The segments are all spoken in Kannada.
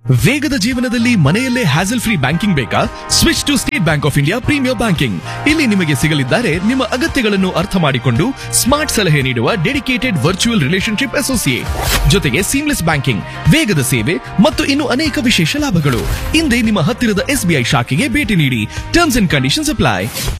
ವೇಗದ ಜೀವನದಲ್ಲಿ ಮನೆಯಲ್ಲೇ ಹ್ಯಾಸಲ್ ಫ್ರೀ ಬ್ಯಾಂಕಿಂಗ್ ಬೇಕಾ switch to State Bank of India premier banking ಇಲ್ಲಿ ನಿಮಗೆ ಸಿಗಲಿದ್ದಾರೆ ನಿಮ್ಮ ಅಗತ್ಯಗಳನ್ನು ಅರ್ಥ ಮಾಡಿಕೊಂಡು ಸ್ಮಾರ್ಟ್ ಸಲಹೆ ನೀಡುವ ಡೆಡಿಕೇಟೆಡ್ ವರ್ಚುವಲ್ ರಿಲೇಶನ್ಶಿಪ್ ಅಸೋಸಿಯೇಟ್ ಜೊತೆಗೆ ಸೀಮ್ಲೆಸ್ ಬ್ಯಾಂಕಿಂಗ್ ವೇಗದ ಸೇವೆ ಮತ್ತು ಇನ್ನು ಅನೇಕ ವಿಶೇಷ ಲಾಭಗಳು ಹಿಂದೆ ನಿಮ್ಮ ಹತ್ತಿರದ ಎಸ್ಬಿಐ ಶಾಖೆಗೆ ಭೇಟಿ ನೀಡಿ ಟರ್ಮ್ಸ್ ಅಂಡ್ ಕಂಡೀಷನ್ಸ್ ಅಪ್ಲೈ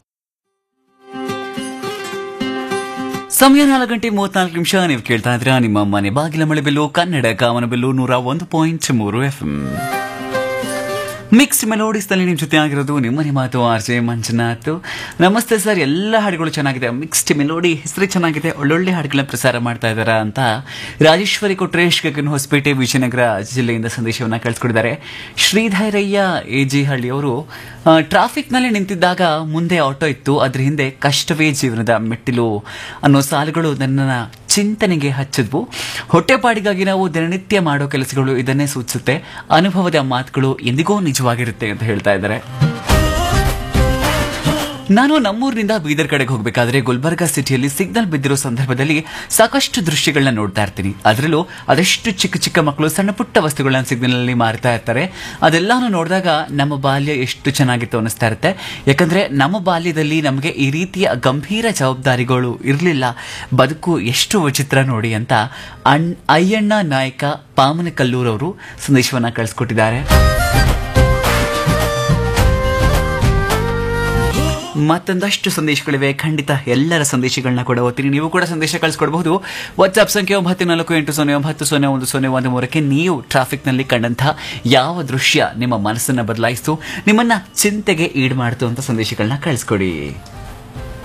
ಸಮಯ ನಾಲ್ಕು ಗಂಟೆ ಮೂವತ್ನಾಲ್ಕು ನಿಮಿಷ ನೀವು ಕೇಳ್ತಾ ಇದ್ರ ನಿಮ್ಮ ಮನೆ ಬಾಗಿಲ ಮಳೆ ಬೆಲ್ಲು ಕನ್ನಡ ಕಾಮನ ಬೆಲ್ಲು ನೂರ ಒಂದು ಪಾಯಿಂಟ್ ಮೂರು ಎಫ್ ಮಿಕ್ಸ್ ಮೆಲೋಡಿಸ್ ನಲ್ಲಿ ನಿಮ್ ಜೊತೆ ಆಗಿರೋದು ನಿಮ್ಮನೆ ಮಾತು ಆರ್ ಜೆ ಮಂಜುನಾಥ್ ನಮಸ್ತೆ ಸರ್ ಎಲ್ಲ ಹಾಡುಗಳು ಚೆನ್ನಾಗಿದೆ ಮಿಕ್ಸ್ಡ್ ಮೆಲೋಡಿ ಹೆಸರು ಚೆನ್ನಾಗಿದೆ ಒಳ್ಳೊಳ್ಳೆ ಹಾಡುಗಳನ್ನ ಪ್ರಸಾರ ಮಾಡ್ತಾ ಇದ್ದಾರಾ ಅಂತ ರಾಜೇಶ್ವರಿ ಕೊಟ್ರೇಶ್ ಗಗನ್ ಹೊಸಪೇಟೆ ವಿಜಯನಗರ ಜಿಲ್ಲೆಯಿಂದ ಸಂದೇಶವನ್ನ ಕಳಿಸ್ಕೊಡಿದ್ದಾರೆ ಶ್ರೀಧೈರಯ್ಯ ಎ ಜಿ ಹಳ್ಳಿ ಅವರು ಟ್ರಾಫಿಕ್ ನಲ್ಲಿ ನಿಂತಿದ್ದಾಗ ಮುಂದೆ ಆಟೋ ಇತ್ತು ಅದ್ರ ಹಿಂದೆ ಕಷ್ಟವೇ ಜೀವನದ ಮೆಟ್ಟಿಲು ಅನ್ನೋ ಸಾಲುಗಳು ನನ್ನನ್ನ ಚಿಂತನೆಗೆ ಹಚ್ಚಿದ್ವು ಹೊಟ್ಟೆಪಾಡಿಗಾಗಿ ನಾವು ದಿನನಿತ್ಯ ಮಾಡೋ ಕೆಲಸಗಳು ಇದನ್ನೇ ಸೂಚಿಸುತ್ತೆ ಅನುಭವದ ಮಾತುಗಳು ಎಂದಿಗೂ ನಿಜವಾಗಿರುತ್ತೆ ಅಂತ ಹೇಳ್ತಾ ಇದ್ದಾರೆ ನಾನು ನಮ್ಮೂರಿನಿಂದ ಬೀದರ್ ಕಡೆಗೆ ಹೋಗಬೇಕಾದ್ರೆ ಗುಲ್ಬರ್ಗ ಸಿಟಿಯಲ್ಲಿ ಸಿಗ್ನಲ್ ಬಿದ್ದಿರೋ ಸಂದರ್ಭದಲ್ಲಿ ಸಾಕಷ್ಟು ದೃಶ್ಯಗಳನ್ನ ನೋಡ್ತಾ ಇರ್ತೀನಿ ಅದರಲ್ಲೂ ಅದೆಷ್ಟು ಚಿಕ್ಕ ಚಿಕ್ಕ ಮಕ್ಕಳು ಸಣ್ಣ ಪುಟ್ಟ ವಸ್ತುಗಳನ್ನ ಸಿಗ್ನಲ್ ಅಲ್ಲಿ ಮಾರ್ತಾ ಇರ್ತಾರೆ ಅದೆಲ್ಲಾನು ನೋಡಿದಾಗ ನಮ್ಮ ಬಾಲ್ಯ ಎಷ್ಟು ಚೆನ್ನಾಗಿತ್ತು ಅನಿಸ್ತಾ ಇರುತ್ತೆ ಯಾಕಂದ್ರೆ ನಮ್ಮ ಬಾಲ್ಯದಲ್ಲಿ ನಮಗೆ ಈ ರೀತಿಯ ಗಂಭೀರ ಜವಾಬ್ದಾರಿಗಳು ಇರಲಿಲ್ಲ ಬದುಕು ಎಷ್ಟು ವಿಚಿತ್ರ ನೋಡಿ ಅಂತ ಅಣ್ ಅಯ್ಯಣ್ಣ ನಾಯಕ ಪಾಮನ ಕಲ್ಲೂರವರು ಸಂದೇಶವನ್ನ ಕಳಿಸ್ಕೊಟ್ಟಿದ್ದಾರೆ ಮತ್ತೊಂದಷ್ಟು ಸಂದೇಶಗಳಿವೆ ಖಂಡಿತ ಎಲ್ಲರ ಸಂದೇಶಗಳನ್ನ ಕೂಡ ಓದ್ತೀನಿ ನೀವು ಕೂಡ ಸಂದೇಶ ಕಳಿಸ್ಕೊಡ್ಬಹುದು ವಾಟ್ಸ್ಆಪ್ ಸಂಖ್ಯೆ ಒಂಬತ್ತು ನಾಲ್ಕು ಎಂಟು ಸೊನ್ನೆ ಒಂಬತ್ತು ಸೊನ್ನೆ ಒಂದು ಸೊನ್ನೆ ಒಂದು ಮೂರಕ್ಕೆ ನೀವು ಟ್ರಾಫಿಕ್ನಲ್ಲಿ ಕಂಡಂತಹ ಯಾವ ದೃಶ್ಯ ನಿಮ್ಮ ಮನಸ್ಸನ್ನ ಬದಲಾಯಿಸ್ತು ನಿಮ್ಮನ್ನ ಚಿಂತೆಗೆ ಈಡು ಮಾಡ್ತು ಅಂತ ಸಂದೇಶಗಳನ್ನ ಕಳಿಸ್ಕೊಡಿ